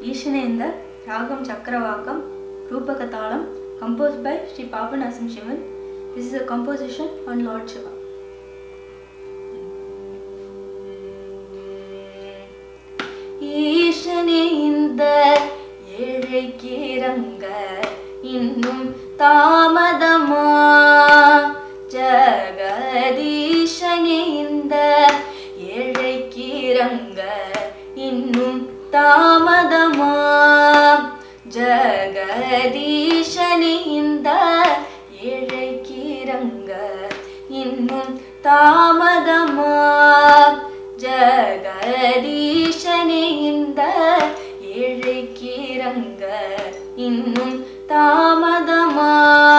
ఈశనేంద రాగం చక్రవాకం రూపక తాళం compose by Shri Papanasam Sivan this is a composition on lord Shiva ஈசனே இந்த ஏழைக்கு இறங்க இன்னும் தாமதமா ஜகதீஷனே இந்த ஏழைக்கு இறங்க இன்னும் தாமதமா ஜகதீஷனே இந்த ஏழைக்கு இறங்க இன்னும் தாமதமா ஜகதீஷனே இந்த ஏழைக்கு இறங்க இன்னும் தாமதமா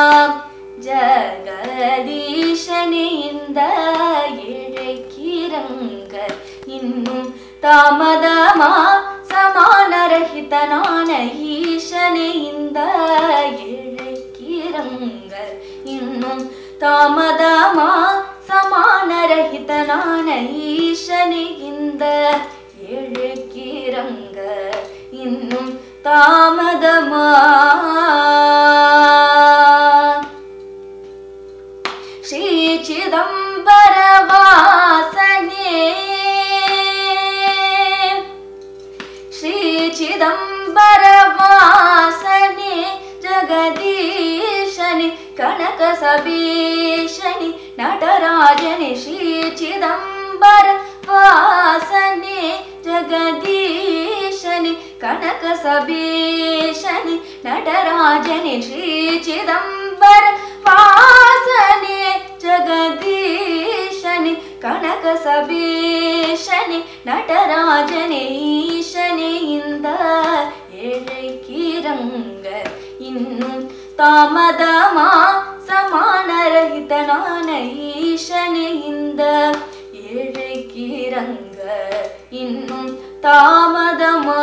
ஜகதீஷனே இந்த ஏழைக்கு இறங்க இன்னும் தாமதமா சமானரகிதனான ஈசனே இந்த ஏழைக்கு இறங்க இன்னும் தாமதமா சமானரகிதனான ஈசனே இந்த ஏழைக்கு இறங்க இன்னும் தாமதமா ஸ்ரீ சிதம்பர வாசனே ஸ்ரீ சிதம்பர வாசனே ஜகதீஷனி கனக சபீஷனி நடராஜனி ஸ்ரீ சிதம்பர வாசனே ஜகதீஷனி கனக சபீஷனி நடராஜனி ஸ்ரீ சிதம்பர வாசனே ஜகதீஷனி கனக சபீஷனி நடராஜனே ஈசனே இந்த ஏழைக்கிறங்க இன்னும் தாமதமா சமானரகிதனான ஈசனே இந்த ஏழைக்கிறங்க இன்னும் தாமதமா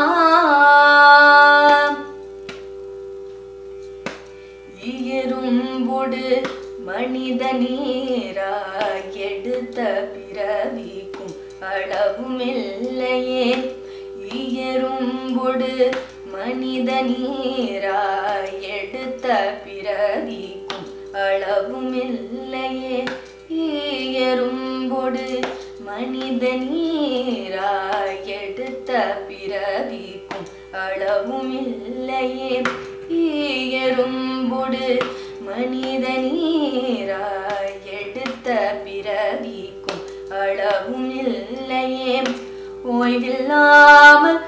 எறும்பொடு மனித நீராய் எடுத்த பிறவிக்கும் அளவுமில்லையே எறும்பொடு மனித நீராய் எடுத்த பிறவிக்கும் அளவுமில்லையே எறும்பொடு மனித நீராய் எடுத்த பிறவிக்கும் அளவுமில்லையே எறும்பொடு மனித நீராய் எடுத்த பிறவிக்கும் அளவும் இல்லையே ஓய்வில்லாமல்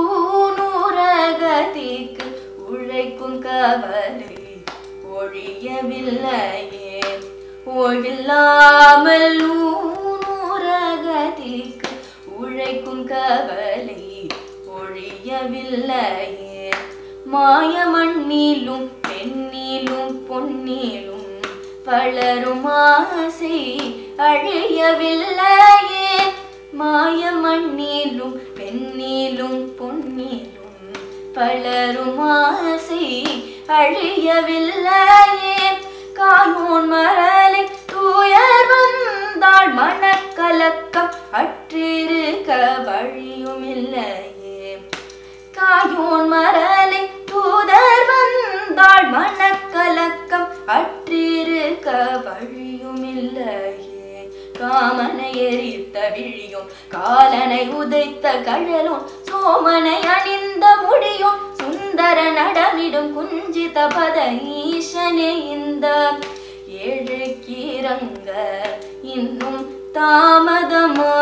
ஊனுரகதிக்கு உழைக்கும் கவலை ஒழியவில்லையே ஓய்வில்லாமல் ஊனுரகதிக்கு உழைக்கும் கவலை ஒழியவில்லையே மாயமண்ணிலும் பெண்ணிலும் பொன்னிலும் வளரும் ஆசை அழியவில்லையே மாயமண்ணிலும் பெண்ணிலும் பொன்னிலும் வளரும் ஆசை அழியவில்லையே காயோன் மரலை தூயர் வந்தாள் மனக்கலக்கம் அற்றிருக்க வழியும் இல்லையே காயோன் மரலை தூதர் வந்தாள் மனக்கலக்கம் அற்றிருக்க வழியும் இல்லையே காமனை எரித்த விழியும் காலனை உதைத்த கழலும் சோமனை அணிந்த முடியும் சுந்தர நடமிடும் குஞ்சித பத ஈசனே இந்த ஏழைக்கிறங்க இன்னும் தாமதமா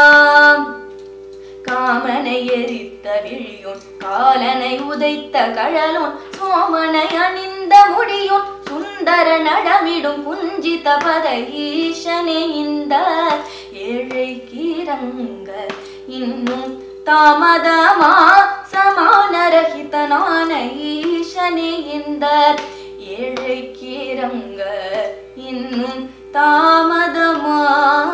காமனை எரித்த விழியும் காலனை உதைத்த கழலும் சோமனை அணிந்த முடியும் சுந்தர நடமிடும் குஞ்சித பத ஈசனே இந்த ஏழைக்கிறங்க இன்னும் தாமதமா சமானரகிதனான ஈசனே இந்த ஏழைக்கிறங்க இன்னும் தாமதமா